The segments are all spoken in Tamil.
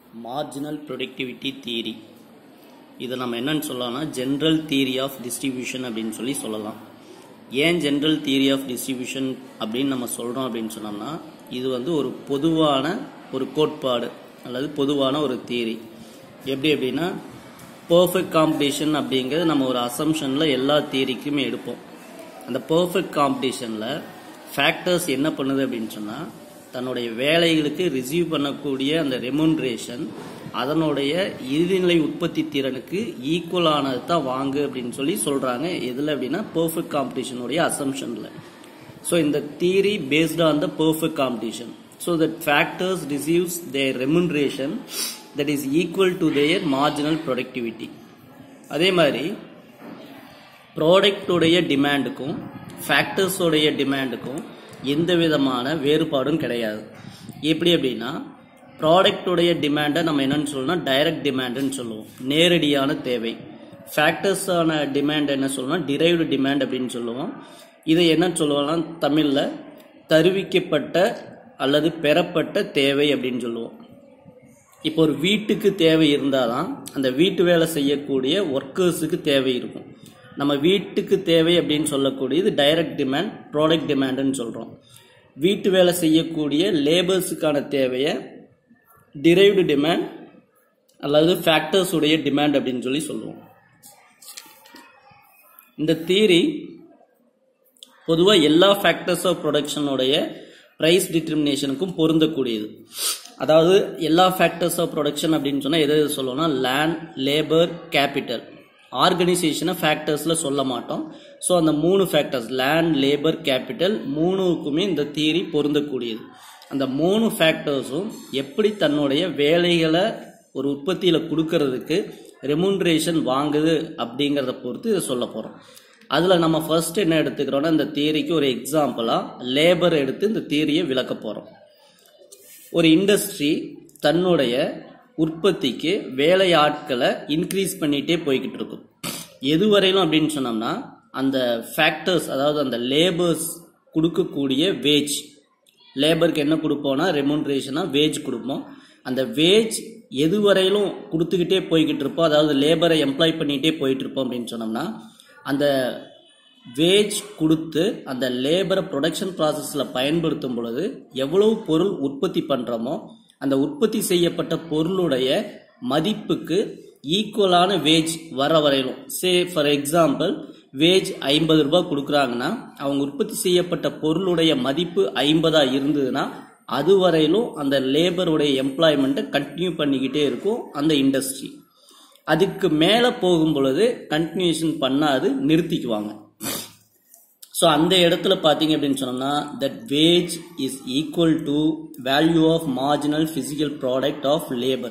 மார்ஜினல் ப்ரொடக்டிவிட்டி தியரி இதை நம்ம என்னன்னு சொல்லலாம்னா ஜென்ரல் தியரி ஆஃப் டிஸ்ட்ரிபியூஷன் அப்படின்னு சொல்லி சொல்லலாம் ஏன் ஜென்ரல் தியரி ஆஃப் டிஸ்ட்ரிபியூஷன் அப்படின்னு நம்ம சொல்கிறோம் அப்படின்னு சொன்னோம்னா இது வந்து ஒரு பொதுவான ஒரு கோட்பாடு அல்லது பொதுவான ஒரு தியரி எப்படி அப்படின்னா பர்ஃபெக்ட் காம்படிஷன் அப்படிங்கிறது நம்ம ஒரு அசம்ஷனில் எல்லா தியரிக்குமே எடுப்போம் அந்த பர்ஃபெக்ட் காம்படிஷனில் ஃபேக்டர்ஸ் என்ன பண்ணுது அப்படின்னு சொன்னால் தன்னுடைய வேலைகளுக்கு ரிசீவ் பண்ணக்கூடிய அந்த ரெமுன்ரேஷன் அதனுடைய இறுதிநிலை உற்பத்தி திறனுக்கு ஈக்குவலானது தான் வாங்கு அப்படின்னு சொல்லி சொல்கிறாங்க எதில் அப்படின்னா பர்ஃபெக்ட் காம்படிஷனுடைய அசம்ஷனில் ஸோ இந்த theory based on the perfect competition so that factors receives their remuneration that is equal to their marginal productivity அதே மாதிரி ப்ராடக்டுடைய டிமாண்டுக்கும் ஃபேக்டர்ஸோடைய டிமாண்டுக்கும் எந்த விதமான வேறுபாடும் கிடையாது எப்படி அப்படின்னா ப்ராடக்டுடைய டிமாண்டை நம்ம என்னன்னு சொல்லணும்னா டைரக்ட் டிமாண்டுன்னு சொல்லுவோம் நேரடியான தேவை ஃபேக்டர்ஸான டிமாண்ட் என்ன சொல்லணும்னா டிரைவ்டு டிமாண்ட் அப்படின்னு சொல்லுவோம் இதை என்ன சொல்லுவோம்னா தமிழில் தருவிக்கப்பட்ட அல்லது பெறப்பட்ட தேவை அப்படின்னு சொல்லுவோம் இப்போ ஒரு வீட்டுக்கு தேவை இருந்தால் தான் அந்த வீட்டு வேலை செய்யக்கூடிய ஒர்க்கர்ஸுக்கு தேவை இருக்கும் நம்ம வீட்டுக்கு தேவை அப்படின்னு சொல்லக்கூடியது டைரக்ட் டிமாண்ட் ப்ராடக்ட் டிமாண்டுன்னு சொல்கிறோம் வீட்டு வேலை செய்யக்கூடிய லேபர்ஸுக்கான தேவையை டிரைவ்டு டிமாண்ட் அல்லது ஃபேக்டர்ஸ் உடைய டிமாண்ட் அப்படின்னு சொல்லி சொல்லுவோம் இந்த தியரி பொதுவாக எல்லா ஃபேக்டர்ஸ் ஆஃப் ப்ரொடக்ஷனுடைய ப்ரைஸ் டிட்டர்மினேஷனுக்கும் பொருந்தக்கூடியது அதாவது எல்லா ஃபேக்டர்ஸ் ஆஃப் ப்ரொடக்ஷன் அப்படின்னு சொன்னால் எது எது சொல்லுவோம்னா லேண்ட் லேபர் கேபிட்டல் ஆர்கனைசேஷனை ஃபேக்டர்ஸில் சொல்ல மாட்டோம் ஸோ அந்த மூணு ஃபேக்டர்ஸ் லேண்ட் லேபர் கேபிட்டல் மூணுக்குமே இந்த தியரி பொருந்தக்கூடியது அந்த மூணு ஃபேக்டர்ஸும் எப்படி தன்னுடைய வேலைகளை ஒரு உற்பத்தியில் கொடுக்கறதுக்கு ரெமுன்ரேஷன் வாங்குது அப்படிங்கிறத பொறுத்து இதை சொல்ல போகிறோம் அதில் நம்ம ஃபர்ஸ்ட் என்ன எடுத்துக்கிறோன்னா இந்த தியரிக்கு ஒரு எக்ஸாம்பிளாக லேபர் எடுத்து இந்த தியரியை விளக்க போகிறோம் ஒரு இண்டஸ்ட்ரி தன்னுடைய உற்பத்திக்கு வேலை ஆட்களை இன்க்ரீஸ் பண்ணிகிட்டே போய்கிட்டு இருக்கும் எது வரையிலும் அப்படின்னு சொன்னோம்னா அந்த ஃபேக்டர்ஸ் அதாவது அந்த லேபர்ஸ் கொடுக்கக்கூடிய வேஜ் லேபருக்கு என்ன கொடுப்போம்னா ரெமுன்ரேஷனாக வேஜ் கொடுப்போம் அந்த வேஜ் எது வரையிலும் கொடுத்துக்கிட்டே போய்கிட்டு இருப்போம் அதாவது லேபரை எம்ப்ளாய் பண்ணிகிட்டே போயிட்டு இருப்போம் அப்படின்னு சொன்னோம்னா அந்த வேஜ் கொடுத்து அந்த லேபரை ப்ரொடக்ஷன் ப்ராசஸில் பயன்படுத்தும் பொழுது எவ்வளவு பொருள் உற்பத்தி பண்ணுறோமோ அந்த உற்பத்தி செய்யப்பட்ட பொருளுடைய மதிப்புக்கு ஈக்குவலான வேஜ் வர வரையிலும் சே ஃபார் எக்ஸாம்பிள் வேஜ் ஐம்பது ரூபாய் கொடுக்குறாங்கன்னா அவங்க உற்பத்தி செய்யப்பட்ட பொருளுடைய மதிப்பு ஐம்பதா இருந்ததுன்னா அது வரையிலும் அந்த லேபருடைய எம்ப்ளாய்மெண்ட்டை கண்டினியூ பண்ணிக்கிட்டே இருக்கும் அந்த இண்டஸ்ட்ரி அதுக்கு மேலே போகும் பொழுது கண்டினியூஷன் பண்ணாது நிறுத்திக்குவாங்க ஸோ அந்த இடத்துல பார்த்தீங்க அப்படின்னு சொன்னோம்னா that wage is equal to value of marginal physical product of labour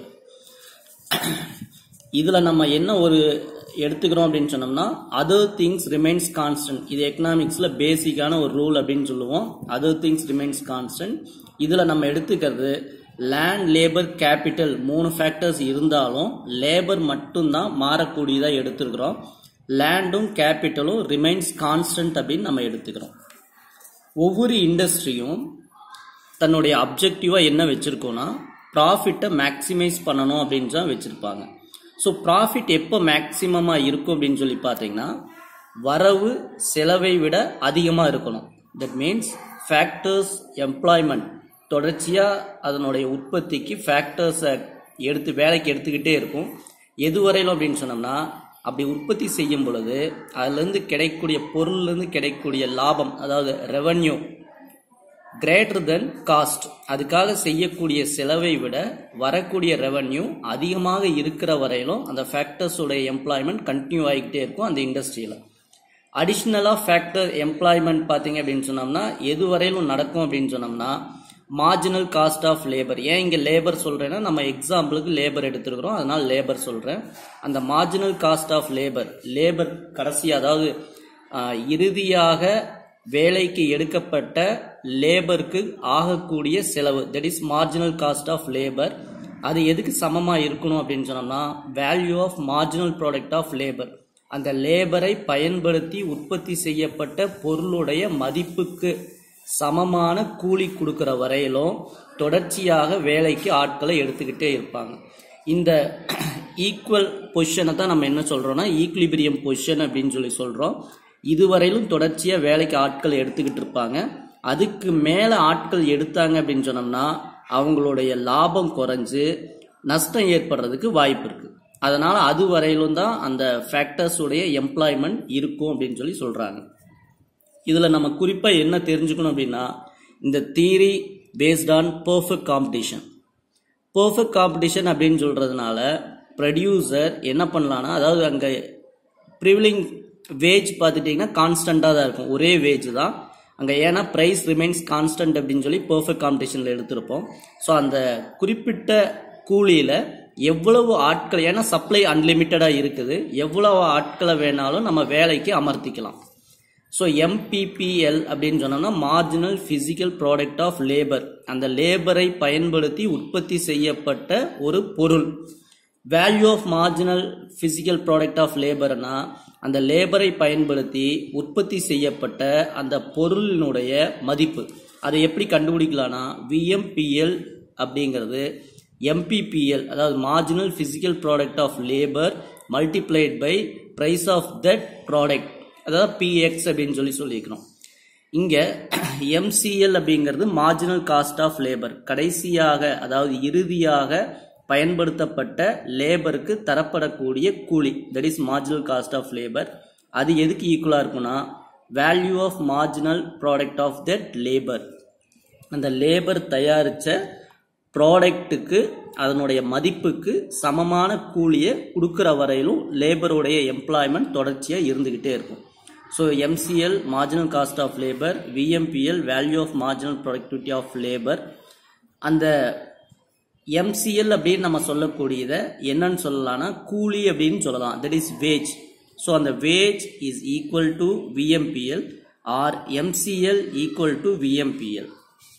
இதில் நம்ம என்ன ஒரு எடுத்துக்கிறோம் அப்படின்னு சொன்னோம்னா அதர் திங்ஸ் ரிமைன்ஸ் கான்ஸ்டன்ட் இது எக்கனாமிக்ஸில் பேசிக்கான ஒரு ரூல் அப்படின்னு சொல்லுவோம் அதர் திங்ஸ் ரிமைன்ஸ் கான்ஸ்டன்ட் இதில் நம்ம எடுத்துக்கிறது லேண்ட் லேபர் கேபிட்டல் மூணு ஃபேக்டர்ஸ் இருந்தாலும் லேபர் மட்டும்தான் மாறக்கூடியதாக எடுத்துருக்கிறோம் லேண்டும் கேபிட்டலும் ரிமைன்ஸ் கான்ஸ்டன்ட் அப்படின்னு நம்ம எடுத்துக்கிறோம் ஒவ்வொரு இண்டஸ்ட்ரியும் தன்னுடைய அப்ஜெக்டிவாக என்ன வச்சுருக்கோன்னா ப்ராஃபிட்டை மேக்ஸிமைஸ் பண்ணணும் அப்படின்னு தான் வச்சுருப்பாங்க ஸோ ப்ராஃபிட் எப்போ மேக்ஸிமமாக இருக்கும் அப்படின்னு சொல்லி பார்த்தீங்கன்னா வரவு செலவை விட அதிகமாக இருக்கணும் தட் மீன்ஸ் ஃபேக்டர்ஸ் எம்ப்ளாய்மெண்ட் தொடர்ச்சியாக அதனுடைய உற்பத்திக்கு ஃபேக்டர்ஸை எடுத்து வேலைக்கு எடுத்துக்கிட்டே இருக்கும் எது வரையிலும் அப்படின்னு சொன்னோம்னா அப்படி உற்பத்தி செய்யும் பொழுது அதுலேருந்து கிடைக்கக்கூடிய பொருள்லேருந்து கிடைக்கக்கூடிய லாபம் அதாவது ரெவன்யூ கிரேட்டர் தென் காஸ்ட் அதுக்காக செய்யக்கூடிய செலவை விட வரக்கூடிய ரெவன்யூ அதிகமாக இருக்கிற வரையிலும் அந்த ஃபேக்டர்ஸோடைய எம்ப்ளாய்மெண்ட் கண்டினியூ ஆகிக்கிட்டே இருக்கும் அந்த இண்டஸ்ட்ரியில் அடிஷ்னலாக ஃபேக்டர் எம்ப்ளாய்மெண்ட் பார்த்தீங்க அப்படின்னு சொன்னோம்னா எது வரையிலும் நடக்கும் அப்படின்னு சொன்னோம்னா மார்ஜினல் காஸ்ட் ஆஃப் லேபர் ஏன் இங்கே லேபர் சொல்கிறேன்னா நம்ம எக்ஸாம்பிளுக்கு லேபர் எடுத்துருக்குறோம் அதனால் லேபர் சொல்கிறேன் அந்த marginal cost of labour labour கடைசி அதாவது இறுதியாக வேலைக்கு எடுக்கப்பட்ட லேபருக்கு ஆகக்கூடிய செலவு that is marginal cost of labour அது எதுக்கு சமமாக இருக்கணும் அப்படின்னு சொன்னோம்னா value of marginal product of labour அந்த லேபரை பயன்படுத்தி உற்பத்தி செய்யப்பட்ட பொருளுடைய மதிப்புக்கு சமமான கூலி கொடுக்குற வரையிலும் தொடர்ச்சியாக வேலைக்கு ஆட்களை எடுத்துக்கிட்டே இருப்பாங்க இந்த ஈக்குவல் பொசிஷனை தான் நம்ம என்ன சொல்றோம்னா ஈக்லிபிரியம் பொசிஷன் அப்படின்னு சொல்லி சொல்றோம் இதுவரையிலும் தொடர்ச்சியாக வேலைக்கு ஆட்கள் எடுத்துக்கிட்டு இருப்பாங்க அதுக்கு மேலே ஆட்கள் எடுத்தாங்க அப்படின்னு சொன்னோம்னா அவங்களுடைய லாபம் குறைஞ்சு நஷ்டம் ஏற்படுறதுக்கு வாய்ப்பு இருக்கு அதனால அது வரையிலும் தான் அந்த ஃபேக்டர்ஸ் உடைய எம்ப்ளாய்மெண்ட் இருக்கும் அப்படின்னு சொல்லி சொல்றாங்க இதுல நம்ம குறிப்பா என்ன தெரிஞ்சுக்கணும் அப்படின்னா இந்த theory based on perfect competition perfect competition அப்படின்னு சொல்றதுனால ப்ரொடியூசர் என்ன பண்ணலான்னா அதாவது அங்கே ப்ரிவிலிங் வேஜ் பார்த்துட்டிங்கன்னா கான்ஸ்டண்ட்டாக தான் இருக்கும் ஒரே வேஜ் தான் அங்கே ஏன்னா ப்ரைஸ் ரிமைன்ஸ் கான்ஸ்டன்ட் அப்படின்னு சொல்லி பர்ஃபெக்ட் காம்படிஷனில் எடுத்திருப்போம் ஸோ அந்த குறிப்பிட்ட கூலியில் எவ்வளவு ஆட்கள் ஏன்னா சப்ளை அன்லிமிட்டடாக இருக்குது எவ்வளவு ஆட்களை வேணாலும் நம்ம வேலைக்கு அமர்த்திக்கலாம் ஸோ எம்பிபிஎல் அப்படின்னு சொன்னோம்னா marginal physical product of labour அந்த லேபரை பயன்படுத்தி உற்பத்தி செய்யப்பட்ட ஒரு பொருள் value of marginal physical product of லேபர்னா அந்த லேபரை பயன்படுத்தி உற்பத்தி செய்யப்பட்ட அந்த பொருளினுடைய மதிப்பு அதை எப்படி கண்டுபிடிக்கலாம்னா விஎம்பிஎல் அப்படிங்கிறது எம்பிபிஎல் அதாவது marginal physical product of labour multiplied by price of that product அதாவது பிஎக்ஸ் அப்படின்னு சொல்லி சொல்லிக்கிறோம் இங்கே எம்சிஎல் அப்படிங்கிறது மார்ஜினல் காஸ்ட் ஆஃப் லேபர் கடைசியாக அதாவது இறுதியாக பயன்படுத்தப்பட்ட லேபருக்கு தரப்படக்கூடிய கூலி that is marginal cost of labour அது எதுக்கு ஈக்குவலாக இருக்கும்னா value of marginal product of that labour அந்த லேபர் தயாரித்த ப்ராடக்ட்டுக்கு அதனுடைய மதிப்புக்கு சமமான கூலியை கொடுக்குற வரையிலும் லேபருடைய எம்ப்ளாய்மெண்ட் தொடர்ச்சியாக இருந்துக்கிட்டே இருக்கும் so MCL marginal cost of labour VMPL value of marginal productivity of labour அந்த எம்சிஎல் அப்படின்னு நம்ம சொல்லக்கூடியதை என்னன்னு சொல்லலாம்னா கூலி அப்படின்னு சொல்லலாம் தட் இஸ் வேஜ் ஸோ அந்த wage is equal to VMPL or MCL equal to VMPL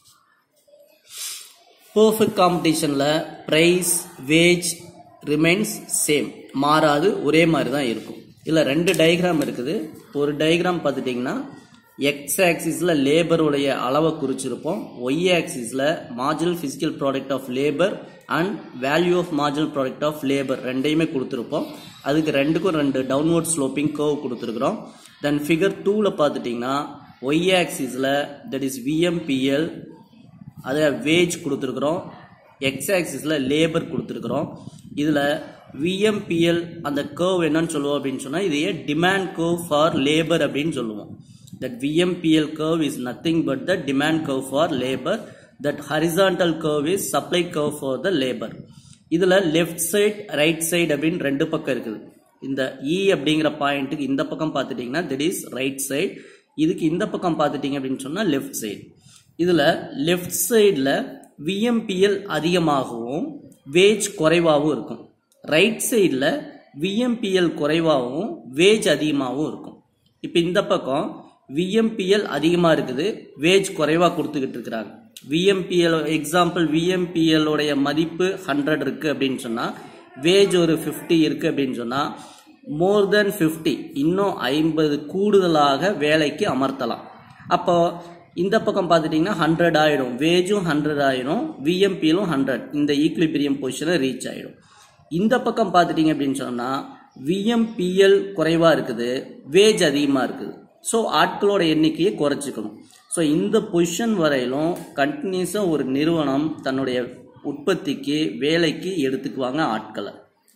perfect காம்படிஷனில் ப்ரைஸ் வேஜ் ரிமைன்ஸ் சேம் மாறாது ஒரே மாதிரி தான் இருக்கும் இதில் ரெண்டு டயக்ராம் இருக்குது ஒரு டயக்ராம் பார்த்துட்டிங்கன்னா எக்ஸ் ஆக்சிஸில் லேபருடைய அளவை குறிச்சிருப்போம் ஒய் ஆக்சிஸில் marginal physical product of labour and value of marginal product of labour ரெண்டையுமே கொடுத்துருப்போம் அதுக்கு ரெண்டுக்கும் ரெண்டு டவுன்வர்ட் ஸ்லோப்பிங் கர்வ் கொடுத்துருக்குறோம் தென் ஃபிகர் டூவில் பார்த்துட்டிங்கன்னா ஒய் ஆக்சிஸில் தட் இஸ் விஎம்பிஎல் அதை வேஜ் கொடுத்துருக்குறோம் எக்ஸ் ஆக்சிஸில் லேபர் கொடுத்துருக்குறோம் இதில் விஎம்பிஎல் அந்த கர்வ் என்னன்னு சொல்லுவோம் அப்படின்னு சொன்னால் இதையே டிமாண்ட் கர்வ் ஃபார் லேபர் அப்படின்னு சொல்லுவோம் that VMPL curve is nothing but the demand curve for labour that horizontal curve is supply curve for the labour இதில் லெஃப்ட் சைட் ரைட் சைடு அப்படின்னு ரெண்டு பக்கம் இருக்குது இந்த இ அப்படிங்கிற பாயிண்ட்டுக்கு இந்த பக்கம் பார்த்துட்டிங்கன்னா தட் இஸ் ரைட் சைடு இதுக்கு இந்த பக்கம் பார்த்துட்டிங்க அப்படின்னு சொன்னால் லெஃப்ட் சைடு இதில் லெஃப்ட் சைடில் விஎம்பிஎல் அதிகமாகவும் வேஜ் குறைவாகவும் இருக்கும் ரைட் சைடில் விஎம்பிஎல் குறைவாகவும் வேஜ் அதிகமாகவும் இருக்கும் இப்போ இந்த பக்கம் விஎம்பிஎல் அதிகமாக இருக்குது வேஜ் குறைவாக கொடுத்துக்கிட்டு இருக்கிறாங்க விஎம்பிஎல் எக்ஸாம்பிள் விஎம்பிஎல் உடைய மதிப்பு ஹண்ட்ரட் இருக்குது அப்படின்னு சொன்னால் வேஜ் ஒரு ஃபிஃப்டி இருக்குது அப்படின்னு சொன்னால் மோர் தென் ஃபிஃப்டி இன்னும் ஐம்பது கூடுதலாக வேலைக்கு அமர்த்தலாம் அப்போ இந்த பக்கம் பார்த்துட்டிங்கன்னா ஹண்ட்ரட் ஆகிடும் வேஜும் ஹண்ட்ரட் ஆகிடும் விஎம்பியிலும் ஹண்ட்ரட் இந்த ஈக்லிபிரியம் பொசிஷனை ரீச் ஆகிடும் இந்த பக்கம் பார்த்துட்டிங்க அப்படின்னு சொன்னால் விஎம்பிஎல் குறைவாக இருக்குது வேஜ் அதிகமாக இருக்குது ஸோ ஆட்களோட எண்ணிக்கையை குறைச்சிக்கணும் ஸோ இந்த பொசிஷன் வரையிலும் கண்டினியூஸாக ஒரு நிறுவனம் தன்னுடைய உற்பத்திக்கு வேலைக்கு எடுத்துக்குவாங்க ஆட்களை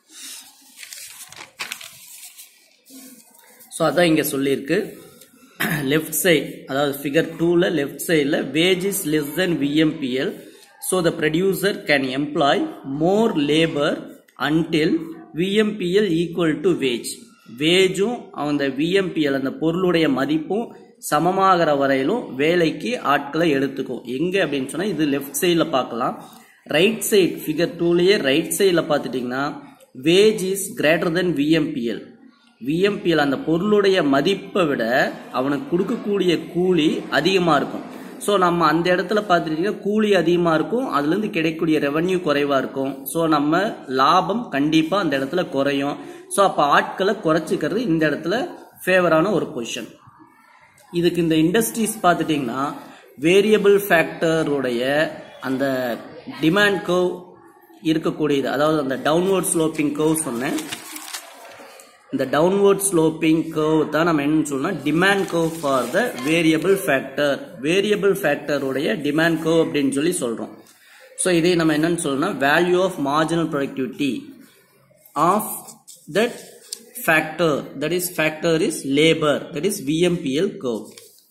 ஸோ அதான் இங்கே சொல்லியிருக்கு லெஃப்ட் சைட் அதாவது ஃபிகர் டூவில் லெஃப்ட் சைடில் wage is less then VMPL so the producer can employ more labour until VMPL equal to wage வேஜும் அந்த விஎம்பிஎல் அந்த பொருளுடைய மதிப்பும் சமமாகிற வரையிலும் வேலைக்கு ஆட்களை எடுத்துக்கும் எங்கே அப்படின்னு சொன்னால் இது லெஃப்ட் சைடில் பார்க்கலாம் ரைட் சைட் ஃபிகர் டூலேயே ரைட் சைடில் பார்த்துட்டிங்கன்னா wage is greater then VMPL VMPL அந்த பொருளுடைய மதிப்பை விட அவனுக்கு கொடுக்கக்கூடிய கூலி அதிகமாக இருக்கும் ஸோ நம்ம அந்த இடத்துல பார்த்துட்டிங்கன்னா கூலி அதிகமாக இருக்கும் அதுலேருந்து கிடைக்கக்கூடிய ரெவன்யூ குறைவாக இருக்கும் ஸோ நம்ம லாபம் கண்டிப்பாக அந்த இடத்துல குறையும் ஸோ அப்போ ஆட்களை குறைச்சிக்கிறது இந்த இடத்துல ஃபேவரான ஒரு பொசிஷன் இதுக்கு இந்த இண்டஸ்ட்ரீஸ் பார்த்துட்டிங்கன்னா வேரியபிள் ஃபேக்டருடைய அந்த டிமாண்ட் கர்வ் இருக்கக்கூடியது அதாவது அந்த டவுன்வர்ட் ஸ்லோப்பிங் கர்வ் சொன்னேன் இந்த டவுன்வர்ட் ஸ்லோப்பிங் கர்வ் தான் நம்ம என்ன சொல்லணும் demand curve for the variable factor variable ஃபேக்டருடைய டிமாண்ட் கர்வ் அப்படின்னு சொல்லி சொல்றோம் ஸோ இதை நம்ம என்னன்னு சொல்லணும்னா value of marginal productivity of that factor that is factor is labour that is VMPL curve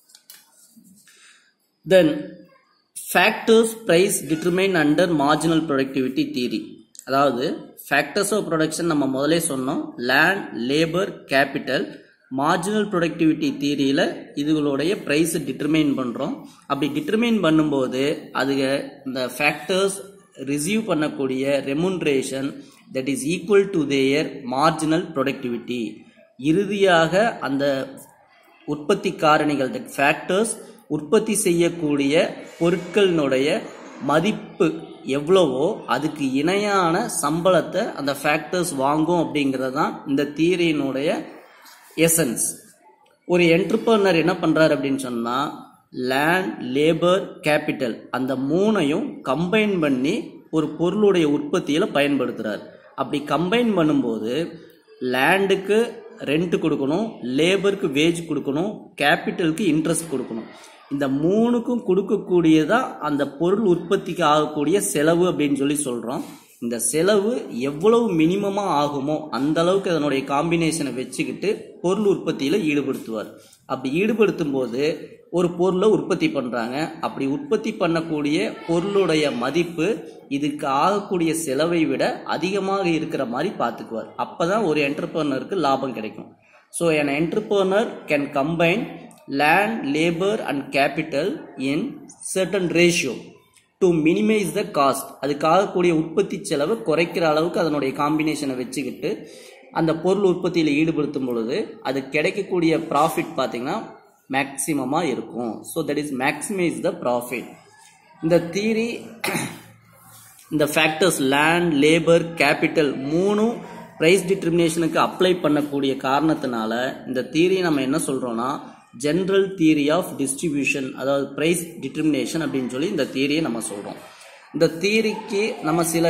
then factors price determine under marginal productivity theory அதாவது ஃபேக்டர்ஸ் ஆஃப் ப்ரொடக்ஷன் நம்ம முதலே சொன்னோம் land labour capital marginal productivity தியரியில் இதுகளுடைய ப்ரைஸ் டிட்டர்மைன் பண்ணுறோம் அப்படி டிட்டர்மைன் பண்ணும்போது அது இந்த ஃபேக்டர்ஸ் ரிசீவ் பண்ணக்கூடிய remuneration that is equal to their marginal productivity இறுதியாக அந்த உற்பத்தி காரணிகள் த ஃபேக்டர்ஸ் உற்பத்தி செய்யக்கூடிய பொருட்களினுடைய மதிப்பு எவ்வளவோ அதுக்கு இணையான சம்பளத்தை அந்த ஃபேக்டர்ஸ் வாங்கும் அப்படிங்கிறது தான் இந்த தியரியினுடைய எசன்ஸ் ஒரு என்டர்பிரனர் என்ன பண்றாரு அப்படின்னு சொன்னா லேண்ட் லேபர் கேபிட்டல் அந்த மூணையும் கம்பைன் பண்ணி ஒரு பொருளுடைய உற்பத்தியில பயன்படுத்துறாரு அப்படி கம்பைன் பண்ணும்போது லேண்டுக்கு ரெண்ட் கொடுக்கணும் லேபருக்கு வேஜ் கொடுக்கணும் கேபிட்டலுக்கு இன்ட்ரெஸ்ட் கொடுக்கணும் இந்த மூணுக்கும் கொடுக்கக்கூடியதா அந்த பொருள் உற்பத்திக்கு ஆகக்கூடிய செலவு அப்படின்னு சொல்லி சொல்றோம் இந்த செலவு எவ்வளவு மினிமமா ஆகுமோ அந்த அளவுக்கு அதனுடைய காம்பினேஷனை வச்சுக்கிட்டு பொருள் உற்பத்தியில ஈடுபடுத்துவார் அப்படி ஈடுபடுத்தும் போது ஒரு பொருளை உற்பத்தி பண்றாங்க அப்படி உற்பத்தி பண்ணக்கூடிய பொருளுடைய மதிப்பு இதுக்கு ஆகக்கூடிய செலவை விட அதிகமாக இருக்கிற மாதிரி பார்த்துக்குவார் அப்பதான் ஒரு என்டர்பிரனருக்கு லாபம் கிடைக்கும் so an entrepreneur can combine land labor and capital in certain ratio to minimise the cost அதுக்காக கூடிய உற்பத்தி செலவை குறைக்கிற அளவுக்கு அதனுடைய காம்பினேஷனை வச்சுக்கிட்டு அந்த பொருள் உற்பத்தியில் ஈடுபடுத்தும் பொழுது அது கிடைக்கக்கூடிய ப்ராஃபிட் பார்த்தீங்கன்னா மேக்சிமமாக இருக்கும் so that is maximise the profit இந்த தீரி இந்த ஃபேக்டர்ஸ் லேண்ட் லேபர் கேபிட்டல் மூணும் ப்ரைஸ் டிட்டர்மினேஷனுக்கு அப்ளை பண்ணக்கூடிய காரணத்தினால இந்த தீரியை நம்ம என்ன சொல்றோம்னா ஜென்ரல் தியரி ஆஃப் டிஸ்ட்ரிபியூஷன் அதாவது ப்ரைஸ் டிட்டர்மினேஷன் அப்படின்னு சொல்லி இந்த தியரியை நம்ம சொல்றோம் இந்த தியரிக்கு நம்ம சில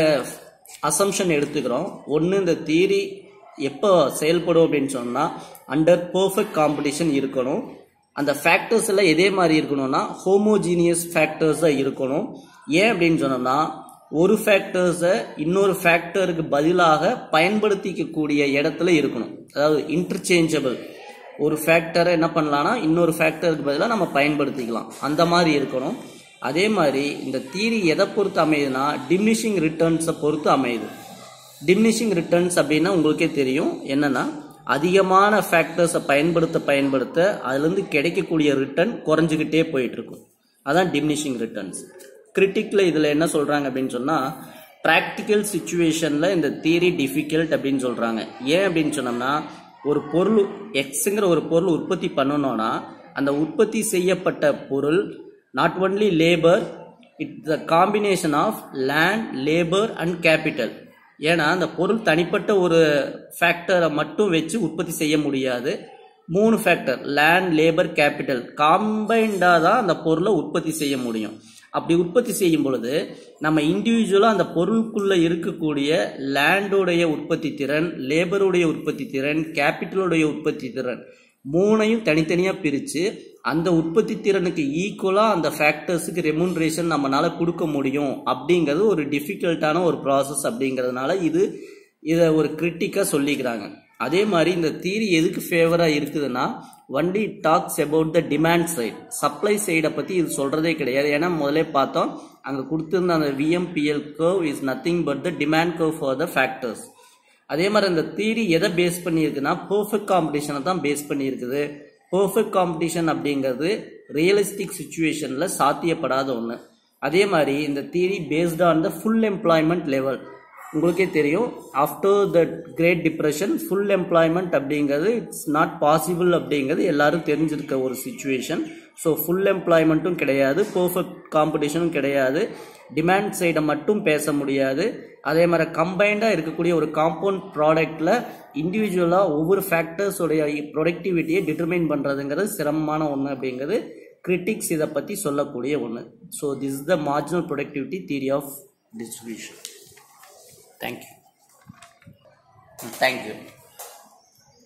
அசம்ஷன் எடுத்துக்கிறோம் ஒன்று இந்த தியரி எப்போ செயல்படும் அப்படின்னு சொன்னால் அண்டர் பர்ஃபெக்ட் காம்படிஷன் இருக்கணும் அந்த ஃபேக்டர்ஸ் எல்லாம் எதே மாதிரி இருக்கணும்னா ஹோமோஜீனியஸ் ஃபேக்டர்ஸாக இருக்கணும் ஏன் அப்படின்னு சொன்னோம்னா ஒரு ஃபேக்டர்ஸை இன்னொரு ஃபேக்டருக்கு பதிலாக பயன்படுத்திக்கக்கூடிய இடத்துல இருக்கணும் அதாவது இன்டர்சேஞ்சபிள் ஒரு ஃபேக்டரை என்ன பண்ணலாம்னா இன்னொரு ஃபேக்டருக்கு பதிலாக நம்ம பயன்படுத்திக்கலாம் அந்த மாதிரி இருக்கணும் அதே மாதிரி இந்த தீரி எதை பொறுத்து அமையுதுன்னா டிமினிஷிங் ரிட்டர்ன்ஸை பொறுத்து அமையுது டிமினிஷிங் ரிட்டர்ன்ஸ் அப்படின்னா உங்களுக்கே தெரியும் என்னன்னா அதிகமான ஃபேக்டர்ஸை பயன்படுத்த பயன்படுத்த அதுலேருந்து கிடைக்கக்கூடிய ரிட்டர்ன் குறைஞ்சிக்கிட்டே போயிட்டு இருக்கும் அதான் டிமினிஷிங் ரிட்டர்ன்ஸ் கிரிட்டிக்கில் இதில் என்ன சொல்கிறாங்க அப்படின்னு சொன்னால் ப்ராக்டிக்கல் சுச்சுவேஷனில் இந்த தியரி டிஃபிகல்ட் அப்படின்னு சொல்கிறாங்க ஏன் அப்படின்னு சொன்னோம்னா ஒரு பொருள் எக்ஸுங்கிற ஒரு பொருள் உற்பத்தி பண்ணணும்னா அந்த உற்பத்தி செய்யப்பட்ட பொருள் not only labour it the combination of land labour and capital ஏன்னா அந்த பொருள் தனிப்பட்ட ஒரு ஃபேக்டரை மட்டும் வச்சு உற்பத்தி செய்ய முடியாது மூணு ஃபேக்டர் லேண்ட் லேபர் கேபிட்டல் காம்பைண்டாக தான் அந்த பொருளை உற்பத்தி செய்ய முடியும் அப்படி உற்பத்தி செய்யும் பொழுது நம்ம இண்டிவிஜுவலாக அந்த பொருளுக்குள்ள இருக்கக்கூடிய லேண்டோடைய உற்பத்தி திறன் லேபருடைய உற்பத்தி திறன் கேபிட்டலுடைய உற்பத்தி திறன் மூணையும் தனித்தனியாக பிரித்து அந்த உற்பத்தி திறனுக்கு ஈக்குவலாக அந்த ஃபேக்டர்ஸுக்கு ரெமுன்ரேஷன் நம்மளால கொடுக்க முடியும் அப்படிங்கிறது ஒரு டிஃபிகல்ட்டான ஒரு ப்ராசஸ் அப்படிங்கிறதுனால இது இதை ஒரு கிரிட்டிக்காக சொல்லிக்கிறாங்க அதே மாதிரி இந்த தீரி எதுக்கு ஃபேவராக இருக்குதுன்னா வண்டி talks about the demand side supply சைடை பற்றி இது சொல்கிறதே கிடையாது ஏன்னா முதல்ல பார்த்தோம் அங்கே கொடுத்துருந்த அந்த VMPL curve is nothing but the demand curve for the factors அதே மாதிரி இந்த தீரி எதை பேஸ் பண்ணியிருக்குன்னா பர்ஃபெக்ட் காம்படிஷனை தான் பேஸ் பண்ணியிருக்குது பர்ஃபெக்ட் காம்படிஷன் அப்படிங்கிறது ரியலிஸ்டிக் சுச்சுவேஷனில் சாத்தியப்படாத ஒன்று அதே மாதிரி இந்த theory based on the full employment level உங்களுக்கே தெரியும் after the great depression full employment அப்படிங்கிறது இட்ஸ் நாட் பாசிபிள் அப்படிங்கிறது எல்லாரும் தெரிஞ்சிருக்க ஒரு சுச்சுவேஷன் ஸோ ஃபுல் எம்ப்ளாய்மெண்ட்டும் கிடையாது பர்ஃபெக்ட் காம்படிஷனும் கிடையாது டிமாண்ட் சைடை மட்டும் பேச முடியாது அதே மாதிரி கம்பைண்டாக இருக்கக்கூடிய ஒரு காம்பவுண்ட் ப்ராடக்டில் இண்டிவிஜுவலாக ஒவ்வொரு ஃபேக்டர்ஸோடைய ப்ரொடக்டிவிட்டியை டிட்டர்மைன் பண்ணுறதுங்கிறது சிரமமான ஒன்று அப்படிங்கிறது கிரிட்டிக்ஸ் இதை பற்றி சொல்லக்கூடிய ஒன்று so this is the marginal productivity theory of distribution thank you thank you